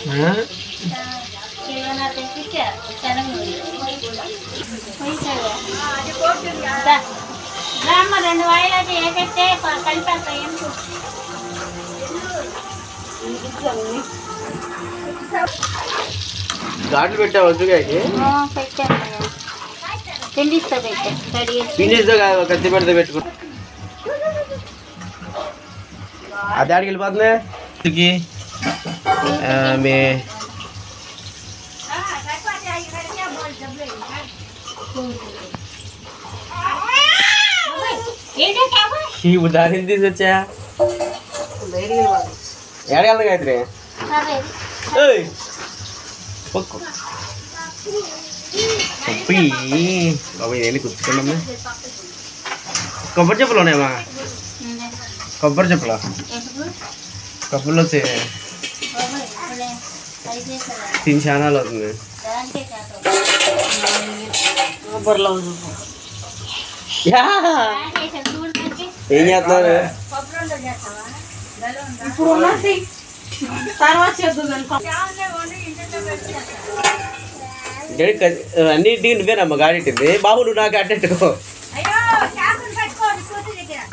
రామ్మ రెండు వాయిలు అయితే ఏకైతే కలిపేస్తా ఏం ఘాట్లు పెట్టావు వద్దుగాకి పెట్టాను తిండిస్తా పెట్టా రెడీ పిన్నిస్తో కాదు కత్తి పెడితే పెట్టుకో అది ఆడికి వెళ్ళిపోతుంది ఇంటికి, ఆ, మీ ఏంటో కావా ఈ ఉదాహరణ తీసుకొచ్చా ఏడగలదు గాయత్రి అదే ఏయ్ పొక్కు పప్పి బాబు ఏంటి కూర్చుకున్నాము కొబ్బరి చెప్పులు ఉన్నాయమ్మా కొబ్బరి చెప్పులు ఎందుకు కప్పులు వచ్చి బాబాయ్ ఇప్పుడే అది చేశారా తిని చానాలు అవుతుంది దానికే కాదు యా! చేశారు చూడు మనకి ఏం చేస్తున్నారు కొబ్బరి ఉండలు చేస్తావా ఇప్పుడు ఉన్నది తర్వాత చేద్దాం అనుకో డాడీ కత్తి- అన్నింటికి నువ్వేనమ్మా గాడెట్టింది బాబు నువ్వు నాకు అట్టెట్టుకో అయ్యో చేపలు పెట్టుకోండి కూతురు దగ్గర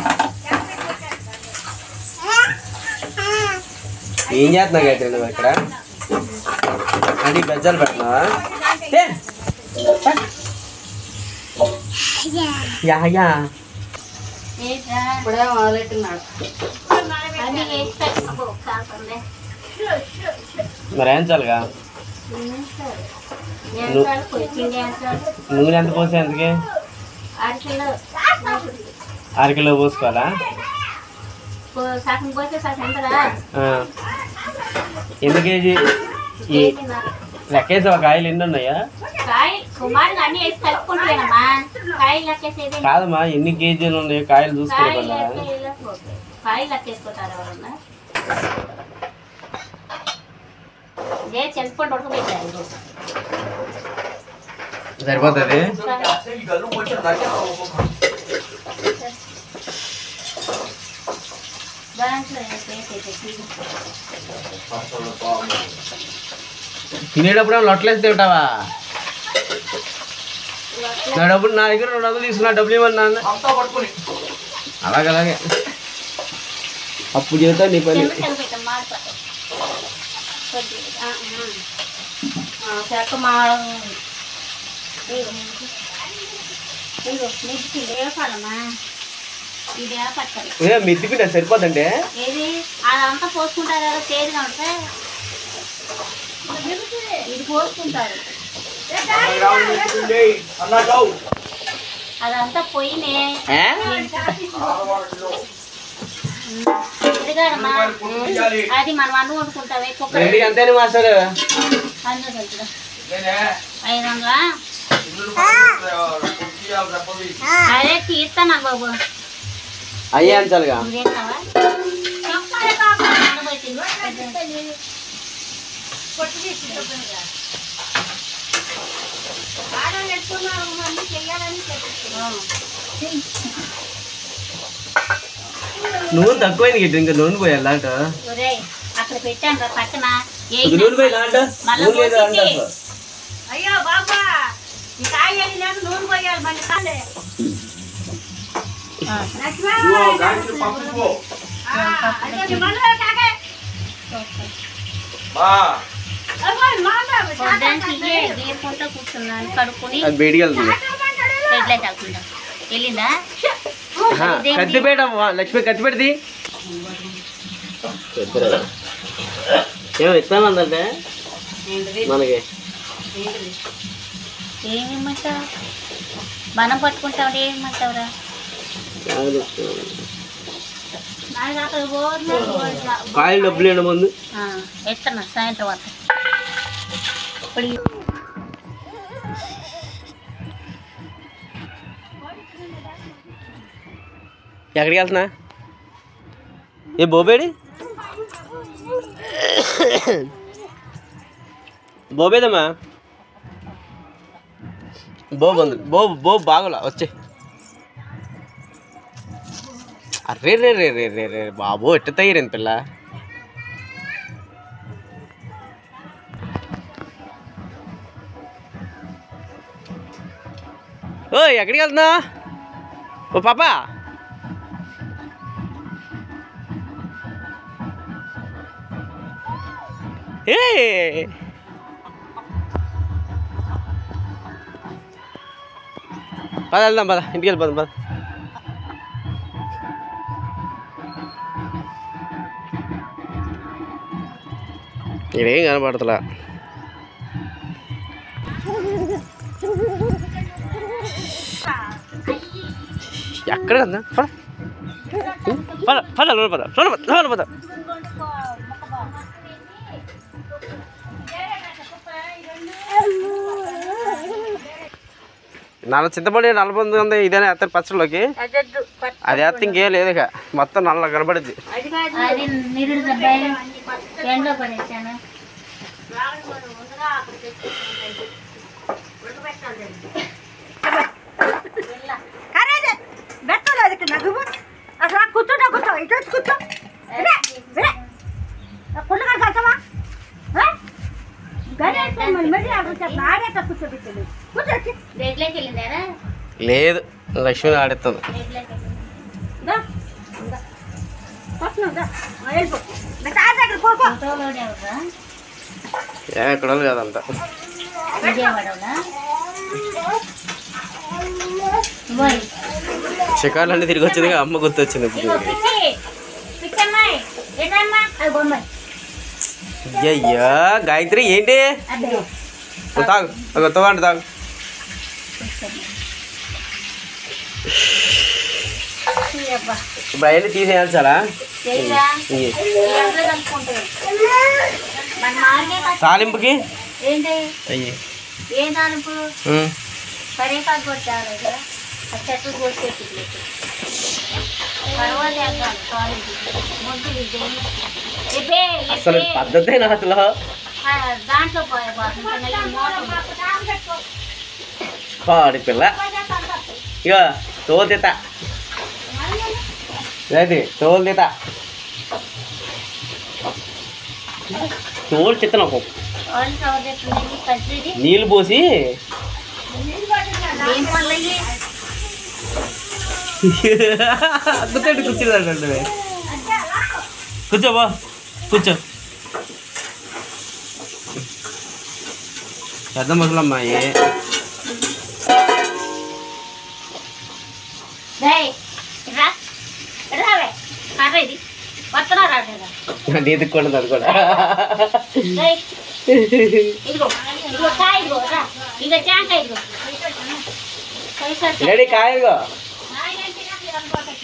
ఏం చేస్తున్నావు గాయత్రి నువ్వు ఇక్కడ అది బెజ్జాలు పెడుతున్నావా తే. యా యా ఏంట్రా ఇప్పుడే మొదలెట్టినాడు అన్ని వేసి పెట్టుకో కాకుండా మరి ఏం చాలుగా వేస్తాడు కొచ్చింది వేస్తాడు నూనె ఎంత పోసే ఎందుకే అరకిలో అరకిలో పోసుకోవాలా సగం పోతే సగం ఎంతరా ఆ. ఎన్ని కేజీ ఈ లెక్కేసి ఒక కాయలు ఎన్ని ఉన్నాయా కాయ కుమారుడు అన్ని వేసి కలుపుకుంటానమ్మా కాయలు లెక్కేసేది కాదమ్మా ఎన్ని కేజీలు ఉన్నాయి కాయలు చూసుకునే కాయలు కొన్నా లెక్కేసుకో. కాయలు లెక్కేసుకుంటారు ఎవరన్నా ఇదే చెల్పండి ఉడకబెట్టారు ఈరోజు. సరిపోతుంది దాంట్లో వేసేసి తినేటప్పుడు లొట్టలేసి తింటావా నా డబ్బులు నా దగ్గర రెండు వందలు తీసుకున్నా డబ్బులు ఇవ్వన్నా అలాగే అలాగే అప్పు చేస్తా నీ పని చెంబు పెట్టం మాడిపోతాయి కొద్దిగా ఆ, ఆ. ఆ, చెక్క మాడం ఇదిగో మిర్చి వేపాలమ్మా ఇది వేపక్కది ఏ మెత్తిపిండి సరిపోదంటే ఏది అదంతా పోసుకుంటారు కదా తేలిగా ఉంటే ఇది పోసుకుంటారు అదంతా పొయ్యినే ఏ? ఇదిగాడమ్మా అది మనం అన్నం వండుకుంటామే కుక్కర్ రెండు ఎంతైనా మాస్టర్ అందులో కలుపుదా ఐదు వందలా అదే తీస్తాను బాబు అయ్యే అంచాలిగా ఇదేస్తావా చొక్కాలే పాప నానబెట్టింది. పొట్టు తీసి చెప్పండిరా. ఆడవాళ్ళు ఎట్టుకున్నారు మళ్ళీ చెయ్యాలని చెప్తున్నారు. నూనె తక్కువైంది గిట్ట ఇంకా నూనె పోయాలి అంట ఒరేయ్, అక్కడ పెట్టాను రా పక్కన ఏ ఒక నూనె పోయి అంట మళ్ళా నూనె లేదు అంట పోసింది. అయ్యో బాబా ఈ కాయ వెళ్ళినాక నూనె పోయాలి మళ్ళీ కాలే గీరుకుంటా కూర్చున్నాను కడుక్కొని అది బయటికి వెళ్తుంది రెడ్లే తాగుతుందా వెళ్ళిందా ఆహా, కత్తిపేట వా- లక్ష్మి కత్తిపెడిది ఏమో ఇస్తానందంటే మనకి ఏమిమ్మంటావు మనం పట్టుకుంటావు ఏమిమ్మంటావురా నాకు అక్కడ పోతున్నా కాయలు డబ్బులు ఇవ్వడం ముందు ఎత్తన్నా సాయంత్రం వస్తా ఇప్పుడు ఈ- ఎక్కడికి వెళ్తున్నా ఏ బోబేడి బోబేదమ్మా బో బందు బో బో బాగోలా వచ్చే అరే రే రే రే రే రే బాబో ఎట్ట తయ్యరేంది పిల్ల ఓ ఎక్కడికి వెళ్తున్నా ఓ పాప ఏ పద వెళ్దాం పద ఇంటికి వెళ్ళిపోదాం పద ఇదేం కనపడతలా ఎక్కడ కదా పద పద పద లోన పద లోన పద లోన పద నల్ల చింతపడి నల్లబంది ఉంది ఇదేనా ఎత్తారు పచ్చడిలోకి అదొద్దు పట్టు. అది వేస్తే ఇంకేం లేదు ఇక మొత్తం నల్ల కనబడుద్ది అది కాదు అది నిరుడు దబ్బాయి ఎండలో పడేసాను పెట్టలేదు ఇక్కడ నాకు అసలు కూర్చోటా కూర్చో ఇటు వచ్చి కూర్చో ఇదే, ఇదే. ఆ పుల్లగా కడతావా గడి అయితే మరి మరి అక్కడ చెప్పు ఆడేట కూర్చోబెట్టలేదు కూర్చోచ్చి రేట్లోకి వెళ్ళిందారా లేదు లక్ష్మి ఆడిస్తుంది రేట్లోకి వెళ్ళింది దా దా. వస్తున్నావు, దా. ఆ, వెళ్ళిపో నా తాత దగ్గర పో, పో. ఫోటోలోనే ఎవరా ఏం ఎక్కడ ఉంది కదంతా విజయవాడలో పోయి షికార్లు అన్నీ తిరిగి వచ్చింది అమ్మ గుర్తొచ్చింది ఇగో ఇప్పుడు పిచ్చి పిచ్చమ్మాయి ఏంటమ్మా అది బొమ్మాయి అయ్యయ్యా గాయత్రి ఏంటి అదే నువ్వు తాగు అగో తోగండి తాగు అబ్బా ఇప్పుడు అవన్నీ తీసేయాలి చాలా చేయరా ఇయ్యి. ఎండలో కలుపుకుంటారు మన మార్గే కష్టం. తాలింపుకి ఏంటి అయ్యి ఏ దానిపు ఉమ్. కరేపాకు కొట్టారు కదా ఆ చెట్టు కోసి పెట్టి పర్వాలేదు ముందు ఇదే అసలు పద్ధతే నా అసలు దాంట్లో పోయే మోటార్ పాడి పిల్ల ఇక తోలు తీత గాయత్రి తోలు తీత తోలు చిత్తన ఒక ఆయిల్ కవర్ చేస్తుంది పచ్చిది నీళ్ళు పోసి ఏం పనులయ్యి అందుకంటే కూర్చోదంటే కూర్చో బా కూర్చో పెద్ద ముసలమ్మాయి డేయ్, రా రావే కర్ర ఇది వస్తున్నా రావట్లేదా నీతికి కూడా అది కూడా డేయ్, ఇదిగో ఇదిగో కాయ ఇదిగో రా ఇదిగో జాంకాయ ఇదిగో పైసా లేడీ కాయలుగో నాయనంటే నాకు ఇరవై